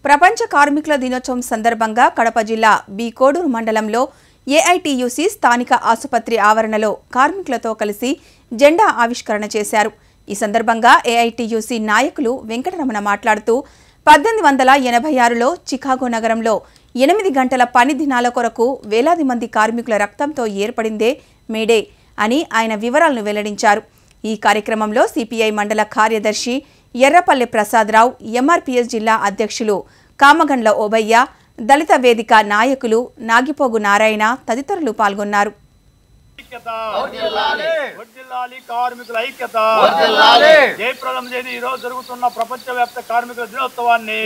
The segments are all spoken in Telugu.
ప్రపంచ కార్మికుల దినోత్సవం సందర్భంగా కడప జిల్లా బి కోడూరు మండలంలో ఏఐటియుసి స్థానిక ఆసుపత్రి ఆవరణలో కార్మికులతో కలిసి జెండా ఆవిష్కరణ చేశారు ఈ సందర్భంగా ఏఐటియుసి నాయకులు వెంకటరమణ మాట్లాడుతూ పద్దెనిమిది వందల ఎనభై ఆరులో చికాగో నగరంలో ఎనిమిది గంటల పని దినాల కొరకు వేలాది మంది కార్మికుల రక్తంతో ఏర్పడిందే మేడే అని ఆయన వివరాలను వెల్లడించారు ఈ కార్యక్రమంలో సిపిఐ మండల కార్యదర్శి ఎర్రపల్లి ప్రసాదరావు ఎంఆర్పీఎస్ జిల్లా అధ్యక్షులు కామగండ్ల ఓబయ్య దళిత వేదిక నాయకులు నాగిపోగు నారాయణ తదితరులు పాల్గొన్నారు ఐక్యత వర్ధిల్లాలి కార్మికుల ఐక్యత జయప్రదం చేసి ఈ రోజు జరుగుతున్న ప్రపంచ వ్యాప్త కార్మికుల దినోత్సవాన్ని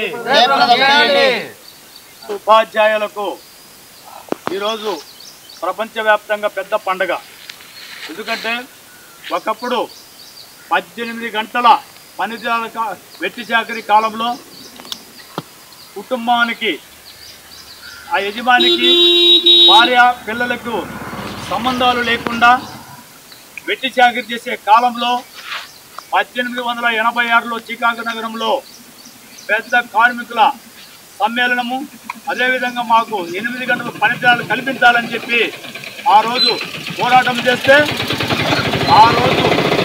ఉపాధ్యాయులకు ఈరోజు ప్రపంచవ్యాప్తంగా పెద్ద పండగ ఎందుకంటే ఒకప్పుడు పద్దెనిమిది గంటల పనిదినాల కా- వెట్టి చాకరీ కాలంలో కుటుంబానికి ఆ యజమానికి భార్య పిల్లలకు సంబంధాలు లేకుండా వెట్టి చాకరీ చేసే కాలంలో పద్దెనిమిది వందల ఎనభై ఆరులో చికాగో నగరంలో పెద్ద కార్మికుల సమ్మేళనము అదేవిధంగా మాకు ఎనిమిది గంటల పనిదినాలు కల్పించాలని చెప్పి ఆ రోజు పోరాటం చేస్తే ఆ రోజు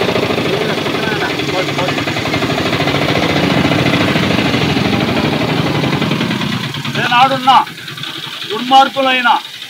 నాడున్న దుర్మార్గులైన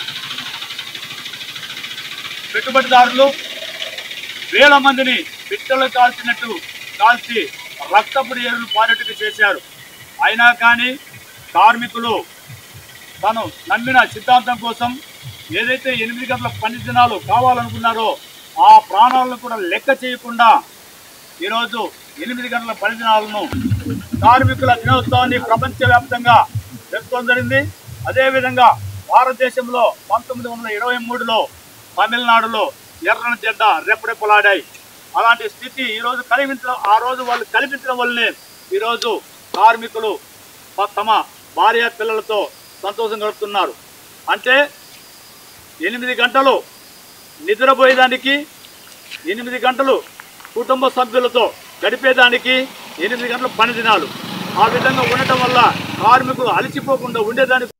పెట్టుబడిదారులు వేల మందిని పిట్టలు కాల్చినట్టు కాల్చి రక్తపు ఏరులు పారేట్టుగా చేశారు అయినా కానీ కార్మికులు తను నమ్మిన సిద్ధాంతం కోసం ఏదైతే ఎనిమిది గంటల పని దినాలు కావాలనుకున్నారో ఆ ప్రాణాలను కూడా లెక్క చేయకుండా ఈరోజు ఎనిమిది గంటల పని దినాలను కార్మికుల దినోత్సవాన్ని ప్రపంచవ్యాప్తంగా జరుపుకోవడం జరిగింది అదేవిధంగా భారతదేశంలో పంతొమ్మిది వందల ఇరవై మూడులో తమిళనాడులో ఎర్రని జెండ రెప్పరెప్పలాడాయి అలాంటి స్థితి ఈరోజు కలిగించడం ఆ రోజు వాళ్ళు కల్పించడం వల్లనే ఈరోజు కార్మికులు త- తమ భార్య పిల్లలతో సంతోషం గడుపుతున్నారు అంటే ఎనిమిది గంటలు నిద్రపోయేదానికి ఎనిమిది గంటలు కుటుంబ సభ్యులతో గడిపేదానికి ఎనిమిది గంటల పని దినాలు ఆ విధంగా ఉండటం వల్ల కార్మికులు అలసిపోకుండా ఉండేదానికి